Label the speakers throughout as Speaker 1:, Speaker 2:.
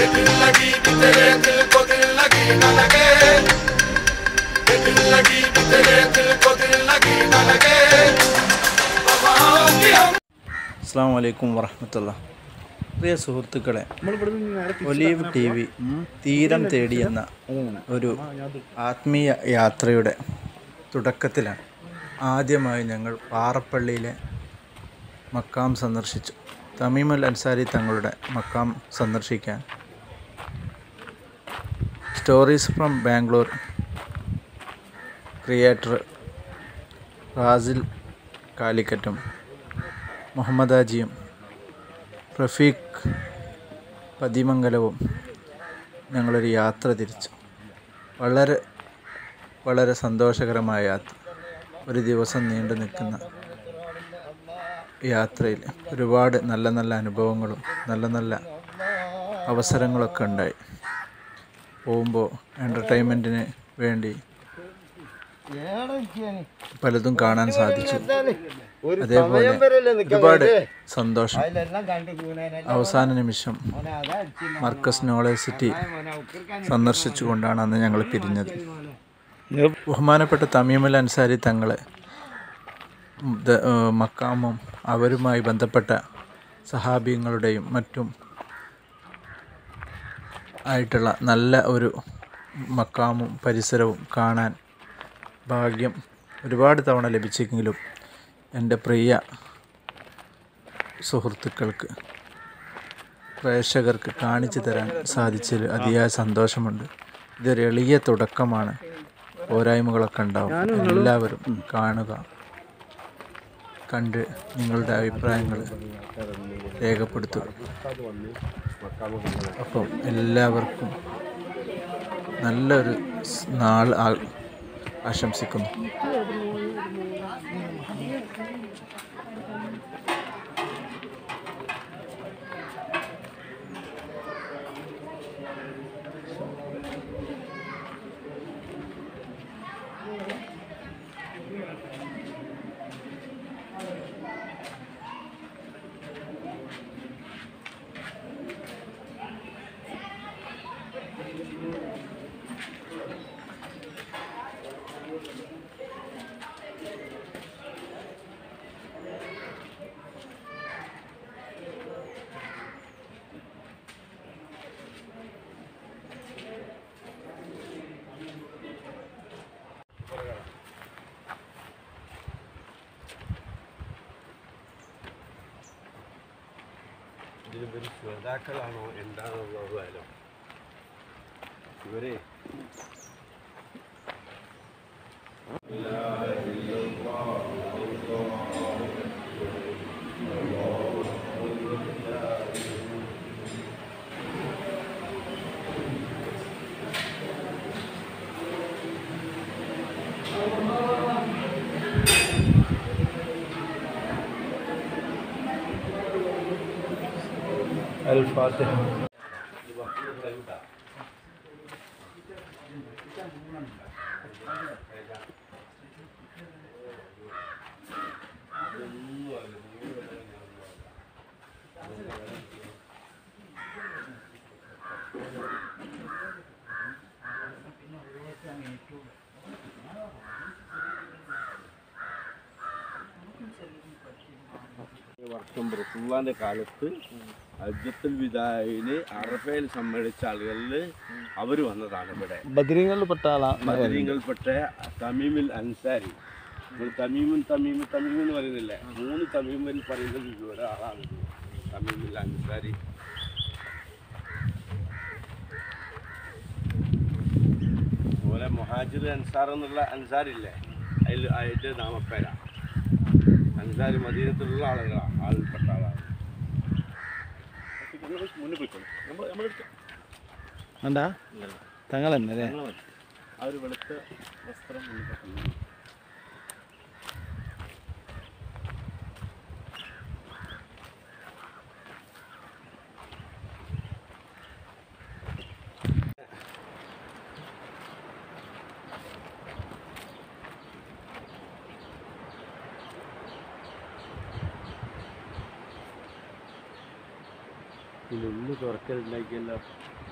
Speaker 1: दिल लगी कि तेरे दिल को दिल लगी न लगे ये दिल लगी कि तेरे दिल को दिल लगी न लगे वफाओं की हम
Speaker 2: അസ്സാം വലൈക്കും വറഹമത്തുള്ള പ്രിയ സുഹൃത്തുക്കളെ ഒലീവ് ടി വി തീരം തേടി എന്ന ഒരു ആത്മീയ യാത്രയുടെ തുടക്കത്തിലാണ് ആദ്യമായി ഞങ്ങൾ പാറപ്പള്ളിയിലെ മക്കാം സന്ദർശിച്ചു തമീമുൽ അൻസാരി തങ്ങളുടെ മക്കാം സന്ദർശിക്കാൻ stories from Bangalore creator Rasil കാലിക്കറ്റും മുഹമ്മദാജിയും റഫീഖ് പതിമംഗലവും ഞങ്ങളൊരു യാത്ര തിരിച്ചു വളരെ വളരെ സന്തോഷകരമായ യാത്ര ഒരു ദിവസം നീണ്ടു നിൽക്കുന്ന യാത്രയിൽ ഒരുപാട് നല്ല നല്ല അനുഭവങ്ങളും നല്ല നല്ല അവസരങ്ങളൊക്കെ ഉണ്ടായി പോകുമ്പോൾ എൻ്റർടൈൻമെൻറ്റിന് വേണ്ടി പലതും കാണാൻ സാധിച്ചു അതേപോലെ ഒരുപാട് സന്തോഷം അവസാന നിമിഷം മർക്കസ് നോളജ് സിറ്റി സന്ദർശിച്ചുകൊണ്ടാണ് അന്ന് ഞങ്ങൾ പിരിഞ്ഞത് ബഹുമാനപ്പെട്ട തമീമുൽ അൻസാരി തങ്ങളെ ഉം, ദ- ഏർ മക്കാമും അവരുമായി ബന്ധപ്പെട്ട സഹാബിയങ്ങളുടെയും മറ്റും ആയിട്ടുള്ള നല്ല ഒരു മക്കാമും പരിസരവും കാണാൻ ഭാഗ്യം ഒരുപാട് തവണ ലഭിച്ചെങ്കിലും എൻ്റെ പ്രിയ സുഹൃത്തുക്കൾക്ക് പ്രേക്ഷകർക്ക് കാണിച്ചു തരാൻ സാധിച്ചതിൽ അതിയായ സന്തോഷമുണ്ട് ഇതൊരു എളിയ തുടക്കമാണ് പോരായ്മകളൊക്കെ ഉണ്ടാവും എല്ലാവരും കാണുക കണ്ട് നിങ്ങളുടെ അഭിപ്രായങ്ങൾ രേഖപ്പെടുത്തുക അപ്പം എല്ലാവർക്കും നല്ലൊരു സ് നാൾ ആ- ആശംസിക്കുന്നു
Speaker 3: ഇതിലിവർ ശ്രോതാക്കളാണോ എന്താണെന്നുള്ളതല്ലോ ഇവരെ വർഷം റസൂള്ളാന്റെ കാലത്ത് അജ്ജത്തുൽ വിദായിന് അറഫയിൽ സമ്മേളിച്ച ആളുകളിൽ അവർ വന്നതാണ് ഇവിടെ
Speaker 4: ബദരീങ്ങളിൽ പെട്ട ആളാണ്
Speaker 3: മദരീങ്ങൾപ്പെട്ട തമീമിൽ അൻസാരി നമ്മൾ തമീമുൻ തമീമ് തമീം എന്ന് പറയുന്നില്ലേ മൂന്ന് തമീമിൽ പറയുന്നത് ഇവിടെ ആളാണ് തമീമിൽ അൻസാരി അതുപോലെ മൊഹാജിർ അൻസാർ എന്നുള്ള അൻസാരില്ലേ അതിൽ അതിൻ്റെ നാമപ്പേര അൻസാരി മദീനത്തിലുള്ള ആളുകളാണ് ആളിൽപ്പെട്ട ആളാണ് മുന്നിൽ പോയിക്കോളൂ നമ്മൾ നമ്മളെടുത്ത്
Speaker 4: എന്താ തങ്ങൾ തന്നെ അല്ലേ
Speaker 3: ആ ഒരു വെളുത്ത വസ്ത്രം മുന്നിൽ വെക്കുന്നു. ഇതിനുള്ളിൽ തുറക്കലുണ്ടാക്കിയല്ലോ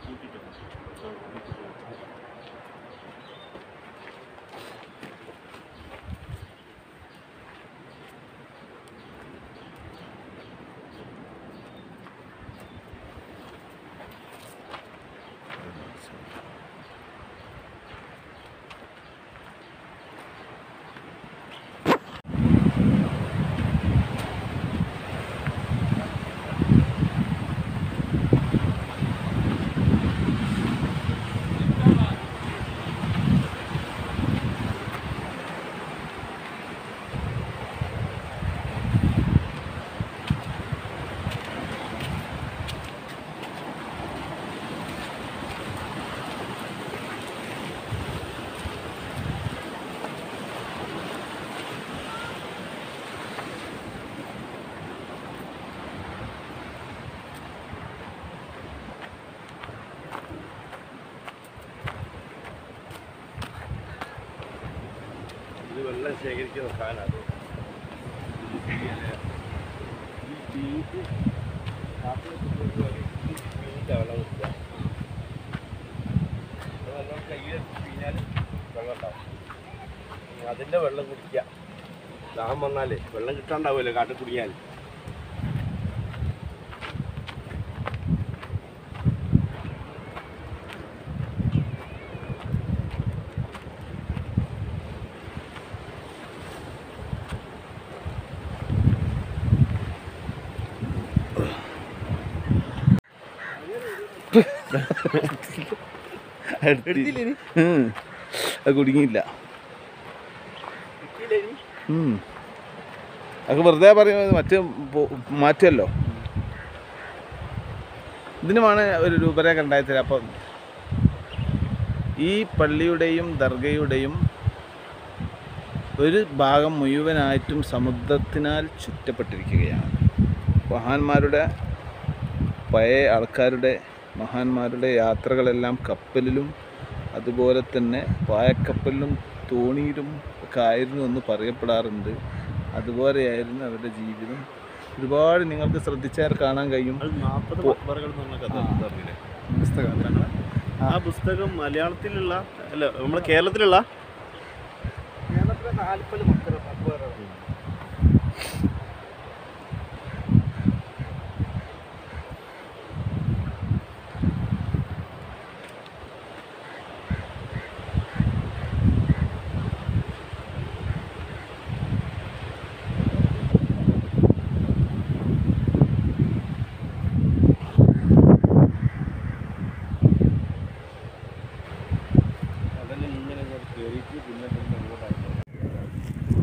Speaker 3: ഇത് വെള്ളം ശേഖരിക്കുന്ന സാധനമാണ് ഈ ടീക്ക് വെള്ളം കുടിക്കുക അത് നല്ലോണം കയ്യിൽ പിഴിഞ്ഞാൽ വെള്ളം ഉണ്ടാവും അതിൻ്റെ വെള്ളം കുടിക്കുക ദാഹം വന്നാലേ വെള്ളം കിട്ടാണ്ടാവുമല്ലോ കാട്ടിൽ കുടിക്കാൻ
Speaker 4: ഉം. അത് കുടുങ്ങിയില്ല ഉം. അതൊക്കെ വെറുതെ പറയുന്നത് മറ്റേ പോ- മാറ്റുമല്ലോ ഇതിനുമാണ് ഒരു രൂപരേഖ ഉണ്ടായി അപ്പം ഈ പള്ളിയുടെയും ദർഗയുടെയും ഒരു ഭാഗം മുഴുവനായിട്ടും സമുദ്രത്തിനാൽ ചുറ്റപ്പെട്ടിരിക്കുകയാണ് മഹാന്മാരുടെ പഴയ ആൾക്കാരുടെ മഹാന്മാരുടെ യാത്രകളെല്ലാം കപ്പലിലും അതുപോലെ തന്നെ പായക്കപ്പലിലും തോണിയിലും ഒക്കെ ആയിരുന്നു എന്ന് പറയപ്പെടാറുണ്ട് അതുപോലെയായിരുന്നു അവരുടെ ജീവിതം ഒരുപാട് നിങ്ങൾക്ക് ശ്രദ്ധിച്ചാൽ കാണാൻ കഴിയും
Speaker 5: നാൽപ്പത് മക്ബറകൾ എന്ന് പറഞ്ഞ കഥ അറിയില്ലേ
Speaker 4: പുസ്തകം
Speaker 5: ആ പുസ്തകം മലയാളത്തിലുള്ള അല്ല നമ്മുടെ കേരളത്തിലുള്ള
Speaker 3: അതെല്ലാം ഇങ്ങനെ ഇങ്ങോട്ട് കയറിയിട്ട് പിന്നെ പിന്നെ അങ്ങോട്ടായിരുന്നു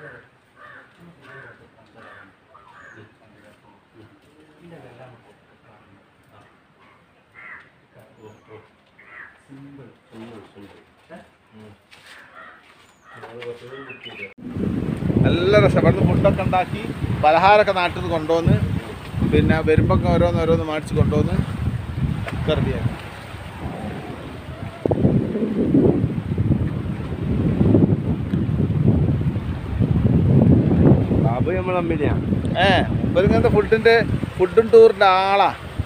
Speaker 4: നല്ല രസം ഇവിടുന്ന് ഫുഡൊക്കെ ഉണ്ടാക്കി പലഹാരമൊക്കെ നാട്ടിൽ നിന്ന് കൊണ്ടുവന്ന് പിന്നെ വരുമ്പോൾ ഓരോന്ന് ഓരോന്ന് മേടിച്ച് കൊണ്ടുവന്ന് ഒക്കെ റെഡിയാക്കി
Speaker 3: ബാബു നമ്മൾ അമ്മിനെയാ
Speaker 4: ഏ ഇവരിങ്ങനത്തെ ഫുഡിൻ്റെ ഫുഡും ടൂറിൻ്റെ ആളാ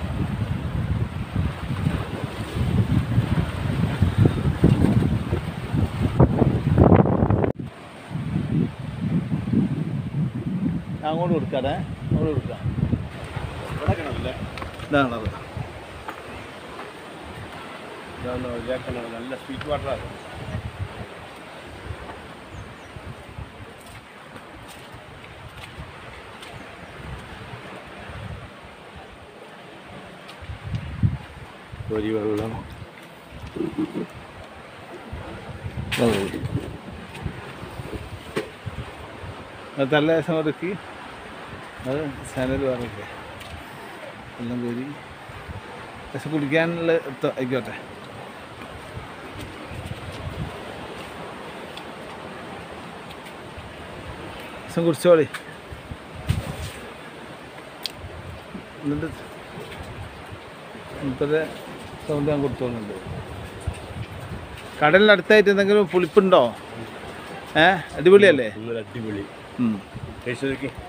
Speaker 4: ഞാൻ അങ്ങോട്ട് കൊടുക്കാതെ അങ്ങോട്ട് കൊടുക്കാം
Speaker 3: ഇവിടെ കിണറല്ലേ
Speaker 4: ഇതാണത്
Speaker 3: ഇതാണ് വലിയ കിണർ നല്ല സ്വീറ്റ് വാട്ടറാണ് ഒരു വെള്ളം
Speaker 4: അത് തല്ല ദിവസം ഒതുക്കി അത് ചാനൽ പറഞ്ഞില്ലേ എല്ലാം കോരി പക്ഷെ കുടിക്കാനുള്ള ത- ആയിക്കോട്ടെ ദിവസം കുടിച്ചോളി എന്നിട്ട് ഇപ്പോഴത്തെ സൗണ്ട് ഞാൻ കൊടുത്തോളുന്നുണ്ട് കടലിൻ്റെ അടുത്തായിട്ട് എന്തെങ്കിലും പുളിപ്പുണ്ടോ ഏ അടിപൊളിയല്ലേ
Speaker 3: ഒന്നൊരു അടിപൊളി
Speaker 4: ഉം.
Speaker 3: ടേസ്റ്റ് നോക്കി